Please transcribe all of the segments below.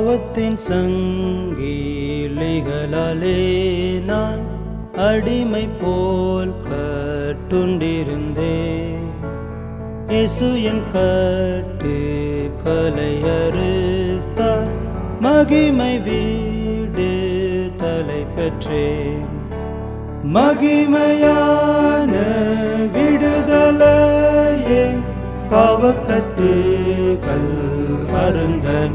பாவத்தின் சங்கிலிகளாலே நான் அடிமை போல் கட்டுண்டிருந்தேன் இயேசு என் கட்டு கலையறுத்தார் மகிமை வீடு தலை பெற்றேன் மகிமையான விடுதலையே பாவக்கட்டுகள் அருந்தன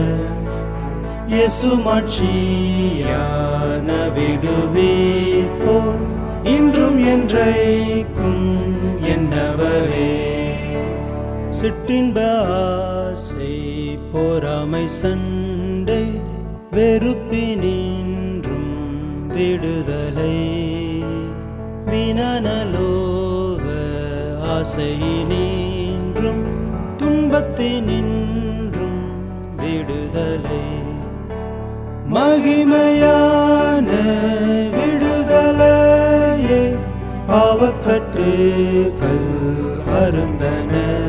இயேசுமாட்சியான விடுவிப்போ இன்றும் என்றைக்கும் என்னவரே சிற்றின்ப ஆசை பொறாமை சண்டை வெறுப்பினின்றும் விடுதலை வினநலோக ஆசையினின்றும் துன்பத்தினின்றும் விடுதலை மகிமையான விடுதலையே பாவக்கட்டுகள் அருந்தன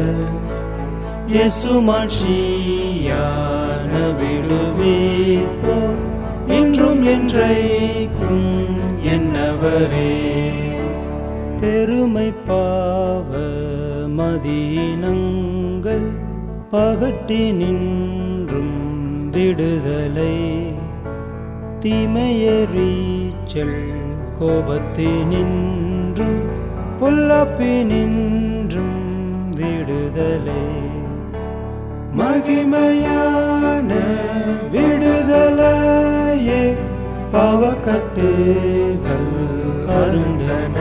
இயேசுமாட்சியான விடுவிப்போ இன்றும் என்றைக்கும் என்னவரே பெருமை பாவ மதீனங்கள் பகட்டி நின்றும் விடுதலை தீமையறீச்சல் கோபத்தினின்றும் பொல்லப்பினின்றும் விடுதலை மகிமையான விடுதலையே பாவக்கட்டுகள் அருந்தன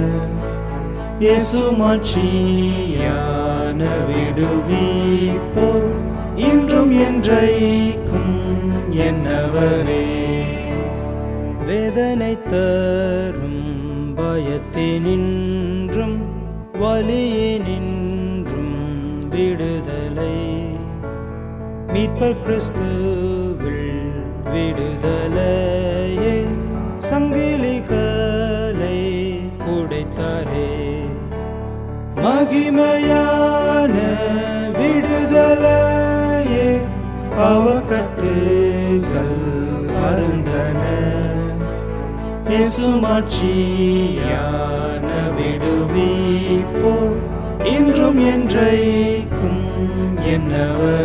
இயேசுமாட்சியான விடுவிப்போ இன்றும் என்றைக்கும் என்னவரே வேதனை தரும் பயத்தினின்றும் வலியினின்றும் விடுதலை மீட்பர் கிறிஸ்துவில் விடுதலையே சங்கிலிகளை உடைத்தாரே மகிமையான விடுதலையே பாவக்கட்டுகள் அருந்தன இயேசுமாட்சியான விடுவிப்போ இன்றும் என்றைக்கும் என்னவர்